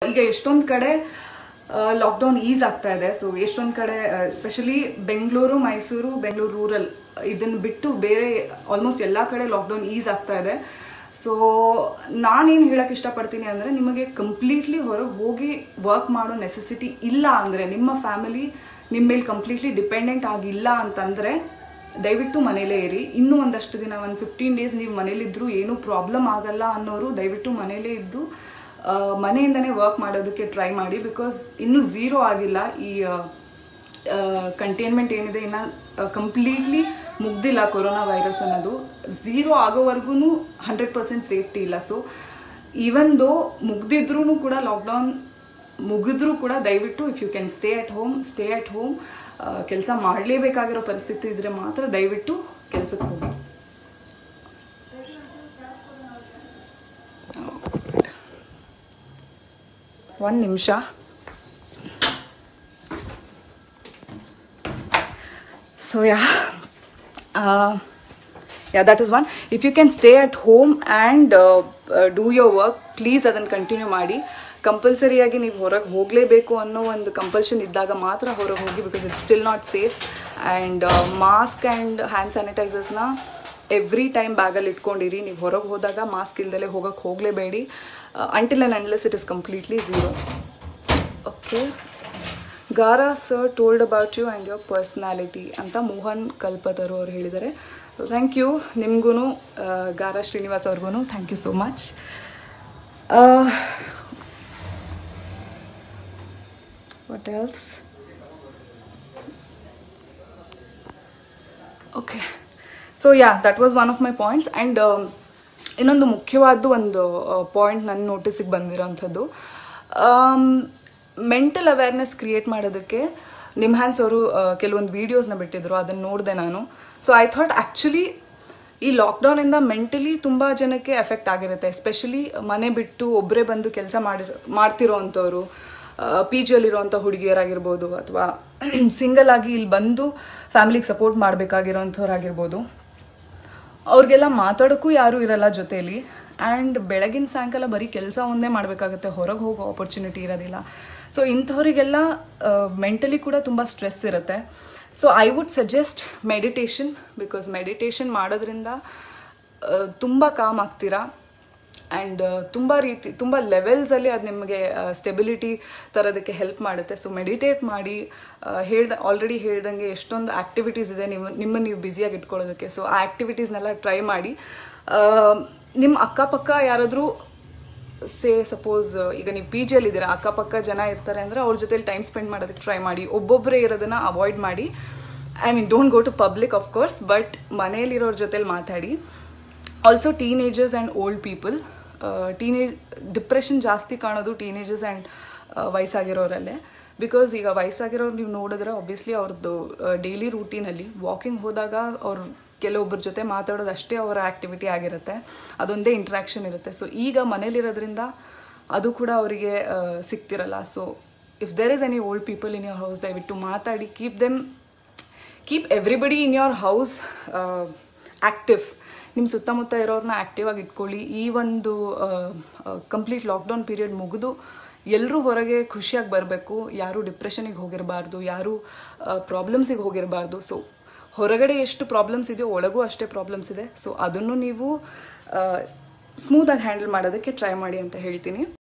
ಈಗ ಎಷ್ಟೊಂದು ಕಡೆ ಲಾಕ್ಡೌನ್ ಈಸ್ ಆಗ್ತಾ ಇದೆ ಸೊ ಎಷ್ಟೊಂದು ಕಡೆ ಎಸ್ಪೆಷಲಿ ಬೆಂಗಳೂರು ಮೈಸೂರು ಬೆಂಗಳೂರು ರೂರಲ್ ಇದನ್ನು ಬಿಟ್ಟು ಬೇರೆ ಆಲ್ಮೋಸ್ಟ್ ಎಲ್ಲ ಕಡೆ ಲಾಕ್ಡೌನ್ ಈಸ್ ಆಗ್ತಾ ಇದೆ ಸೊ ನಾನೇನು ಹೇಳಕ್ಕೆ ಇಷ್ಟಪಡ್ತೀನಿ ಅಂದರೆ ನಿಮಗೆ ಕಂಪ್ಲೀಟ್ಲಿ ಹೊರಗೆ ಹೋಗಿ ವರ್ಕ್ ಮಾಡೋ ನೆಸೆಸಿಟಿ ಇಲ್ಲ ಅಂದರೆ ನಿಮ್ಮ ಫ್ಯಾಮಿಲಿ ನಿಮ್ಮ ಮೇಲೆ ಕಂಪ್ಲೀಟ್ಲಿ ಡಿಪೆಂಡೆಂಟ್ ಆಗಿಲ್ಲ ಅಂತಂದರೆ ದಯವಿಟ್ಟು ಮನೇಲೇ ಇರಿ ಇನ್ನೂ ಒಂದಷ್ಟು ದಿನ ಒಂದು ಫಿಫ್ಟೀನ್ ಡೇಸ್ ನೀವು ಮನೇಲಿದ್ದರೂ ಏನೂ ಪ್ರಾಬ್ಲಮ್ ಆಗಲ್ಲ ಅನ್ನೋರು ದಯವಿಟ್ಟು ಮನೇಲೇ ಇದ್ದು ಆ, ಮನೆಯಿಂದನೇ ವರ್ಕ್ ಮಾಡೋದಕ್ಕೆ ಟ್ರೈ ಮಾಡಿ ಬಿಕಾಸ್ ಇನ್ನೂ ಝೀರೋ ಆಗಿಲ್ಲ ಈ ಕಂಟೈನ್ಮೆಂಟ್ ಏನಿದೆ ಇನ್ನು ಕಂಪ್ಲೀಟ್ಲಿ ಮುಗ್ದಿಲ್ಲ ಕೊರೋನಾ ವೈರಸ್ ಅನ್ನೋದು ಝೀರೋ ಆಗೋವರೆಗೂ ಹಂಡ್ರೆಡ್ ಪರ್ಸೆಂಟ್ ಸೇಫ್ಟಿ ಇಲ್ಲ ಸೊ ಈವನ್ ದೋ ಮುಗ್ದಿದ್ರೂ ಕೂಡ ಲಾಕ್ಡೌನ್ ಮುಗಿದ್ರೂ ಕೂಡ ದಯವಿಟ್ಟು if you can stay at home stay at home ಕೆಲಸ ಮಾಡಲೇಬೇಕಾಗಿರೋ ಪರಿಸ್ಥಿತಿ ಇದ್ರೆ ಮಾತ್ರ ದಯವಿಟ್ಟು ಕೆಲಸಕ್ಕೆ ಹೋಗಿ ಒಂದು ನಿಮಿಷ so ya ya that is one if you can stay at home and do your work please ಅದನ್ನು ಕಂಟಿನ್ಯೂ ಮಾಡಿ ಕಂಪಲ್ಸರಿಯಾಗಿ ನೀವು ಹೊರಗೆ ಹೋಗಲೇಬೇಕು ಅನ್ನೋ ಒಂದು ಕಂಪಲ್ಷನ್ ಇದ್ದಾಗ ಮಾತ್ರ ಹೊರಗೆ ಹೋಗಿ because it's still not safe and mask and hand ಸ್ಯಾನಿಟೈಸರ್ಸ್ನ ಎವ್ರಿ ಟೈಮ್ ಬ್ಯಾಗಲ್ಲಿ ಇಟ್ಕೊಂಡಿರಿ ನೀವು ಹೊರಗೆ ಹೋದಾಗ ಮಾಸ್ಕ್ ಇಲ್ದಲೆ ಹೋಗಕ್ಕೆ ಹೋಗಲೇಬೇಡಿ until and unless it is completely zero okay Gara sir told about you and your personality ಅಂತ ಮೋಹನ್ ಕಲ್ಪತರು ಅವ್ರು ಹೇಳಿದ್ದಾರೆ ಸೊ ಥ್ಯಾಂಕ್ ಯು ನಿಮಗೂ ಗಾರಾ ಶ್ರೀನಿವಾಸ್ ಅವ್ರಿಗೂ thank you so much what else okay so ya that was one of my points and ಇನ್ನೊಂದು ಮುಖ್ಯವಾದ ಒಂದು point ನನ್ನ ನೋಟಿಸಿಗೆ ಬಂದಿರೋಂಥದ್ದು ಮೆಂಟಲ್ ಅವೇರ್ನೆಸ್ ಕ್ರಿಯೇಟ್ ಮಾಡೋದಕ್ಕೆ ನಿಮ್ಹ್ಯಾನ್ಸ್ ಅವರು ಕೆಲವೊಂದು ವೀಡಿಯೋಸ್ನ ಬಿಟ್ಟಿದ್ರು ಅದನ್ನು ನೋಡಿದೆ ನಾನು ಸೊ ಐ ಥಾಟ್ ಆ್ಯಕ್ಚುಲಿ ಈ ಲಾಕ್ಡೌನಿಂದ ಮೆಂಟಲಿ ತುಂಬ ಜನಕ್ಕೆ ಎಫೆಕ್ಟ್ ಆಗಿರುತ್ತೆ ಎಸ್ಪೆಷಲಿ ಮನೆ ಬಿಟ್ಟು ಒಬ್ಬರೇ ಬಂದು ಕೆಲಸ ಮಾಡಿರೋ ಮಾಡ್ತಿರೋ ಅಂಥವ್ರು ಪಿ ಜಿಯಲ್ಲಿರುವಂಥ ಹುಡುಗಿಯರಾಗಿರ್ಬೋದು ಅಥವಾ ಸಿಂಗಲ್ ಆಗಿ ಇಲ್ಲಿ ಬಂದು ಫ್ಯಾಮಿಲಿಗೆ ಸಪೋರ್ಟ್ ಮಾಡಬೇಕಾಗಿರೋಂಥವ್ರಾಗಿರ್ಬೋದು ಅವ್ರಿಗೆಲ್ಲ ಮಾತಾಡೋಕ್ಕೂ ಯಾರೂ ಇರಲ್ಲ ಜೊತೇಲಿ ಆ್ಯಂಡ್ ಬೆಳಗಿನ ಸಾಯಂಕಾಲ ಬರೀ ಕೆಲಸ ಒಂದೇ ಮಾಡಬೇಕಾಗುತ್ತೆ ಹೊರಗೆ ಹೋಗೋ ಆಪರ್ಚುನಿಟಿ ಇರೋದಿಲ್ಲ ಸೊ ಇಂಥವರಿಗೆಲ್ಲ ಮೆಂಟಲಿ ಕೂಡ ತುಂಬ ಸ್ಟ್ರೆಸ್ ಇರುತ್ತೆ so I would suggest meditation because meditation ಮಾಡೋದ್ರಿಂದ ತುಂಬ ಕಾಮ್ ಆಗ್ತೀರಾ ಆ್ಯಂಡ್ ತುಂಬ ರೀತಿ ತುಂಬ ಲೆವೆಲ್ಸಲ್ಲಿ ಅದು ನಿಮಗೆ ಸ್ಟೆಬಿಲಿಟಿ ತರೋದಕ್ಕೆ ಹೆಲ್ಪ್ ಮಾಡುತ್ತೆ ಸೊ ಮೆಡಿಟೇಟ್ ಮಾಡಿ ಹೇಳ್ದ ಆಲ್ರೆಡಿ ಹೇಳ್ದಂಗೆ ಎಷ್ಟೊಂದು ಆ್ಯಕ್ಟಿವಿಟೀಸ್ ಇದೆ ನೀವು ನಿಮ್ಮನ್ನು ನೀವು ಬ್ಯುಸಿಯಾಗಿ ಇಟ್ಕೊಳ್ಳೋದಕ್ಕೆ ಸೊ ಆ ಆ್ಯಕ್ಟಿವಿಟೀಸ್ನೆಲ್ಲ ಟ್ರೈ ಮಾಡಿ ನಿಮ್ಮ ಅಕ್ಕಪಕ್ಕ ಯಾರಾದರೂ ಸೇ ಸಪೋಸ್ ಈಗ ನೀವು ಪಿ ಜಿಯಲ್ಲಿದ್ದೀರಾ ಅಕ್ಕಪಕ್ಕ ಜನ ಇರ್ತಾರೆ ಅಂದರೆ ಅವ್ರ ಜೊತೆಲಿ ಟೈಮ್ ಸ್ಪೆಂಡ್ ಮಾಡೋದಕ್ಕೆ ಟ್ರೈ ಮಾಡಿ ಒಬ್ಬೊಬ್ಬರೇ ಇರೋದನ್ನು ಅವಾಯ್ಡ್ ಮಾಡಿ I mean don't go to public of course but ಮನೇಲಿರೋರ ಜೊತೆಲಿ ಮಾತಾಡಿ also teenagers and old people teenage depression ಜಾಸ್ತಿ ಕಾಣೋದು ಟೀನೇಜರ್ಸ್ ಆ್ಯಂಡ್ ವಯಸ್ಸಾಗಿರೋರಲ್ಲೇ ಬಿಕಾಸ್ ಈಗ ವಯಸ್ಸಾಗಿರೋರು ನೀವು ನೋಡಿದ್ರೆ ಆಬ್ವಿಯಸ್ಲಿ ಅವ್ರದ್ದು ಡೈಲಿ ರೂಟೀನಲ್ಲಿ ವಾಕಿಂಗ್ ಹೋದಾಗ ಅವ್ರು ಕೆಲವೊಬ್ಬರ ಜೊತೆ ಮಾತಾಡೋದು ಅಷ್ಟೇ ಅವರ ಆ್ಯಕ್ಟಿವಿಟಿ ಆಗಿರುತ್ತೆ ಅದೊಂದೇ ಇಂಟ್ರ್ಯಾಕ್ಷನ್ ಇರುತ್ತೆ ಸೊ ಈಗ ಮನೇಲಿರೋದ್ರಿಂದ ಅದು ಕೂಡ ಅವರಿಗೆ ಸಿಗ್ತಿರಲ್ಲ so if there is any old people in your house ದಯವಿಟ್ಟು ಮಾತಾಡಿ keep them keep everybody in your house active ನಿಮ್ಮ ಸುತ್ತಮುತ್ತ ಇರೋರನ್ನ ಆ್ಯಕ್ಟಿವ್ ಆಗಿ ಇಟ್ಕೊಳ್ಳಿ ಈ ಒಂದು ಕಂಪ್ಲೀಟ್ ಲಾಕ್ಡೌನ್ ಪೀರಿಯಡ್ ಮುಗಿದು ಎಲ್ಲರೂ ಹೊರಗೆ ಖುಷಿಯಾಗಿ ಬರಬೇಕು ಯಾರೂ ಡಿಪ್ರೆಷನಿಗೆ ಹೋಗಿರಬಾರ್ದು ಯಾರೂ ಪ್ರಾಬ್ಲಮ್ಸಿಗೆ ಹೋಗಿರಬಾರ್ದು ಸೊ ಹೊರಗಡೆ ಎಷ್ಟು ಪ್ರಾಬ್ಲಮ್ಸ್ ಇದೆಯೋ ಒಳಗೂ ಅಷ್ಟೇ ಪ್ರಾಬ್ಲಮ್ಸ್ ಇದೆ ಸೊ ಅದನ್ನು ನೀವು ಸ್ಮೂತಾಗಿ ಹ್ಯಾಂಡಲ್ ಮಾಡೋದಕ್ಕೆ ಟ್ರೈ ಮಾಡಿ ಅಂತ ಹೇಳ್ತೀನಿ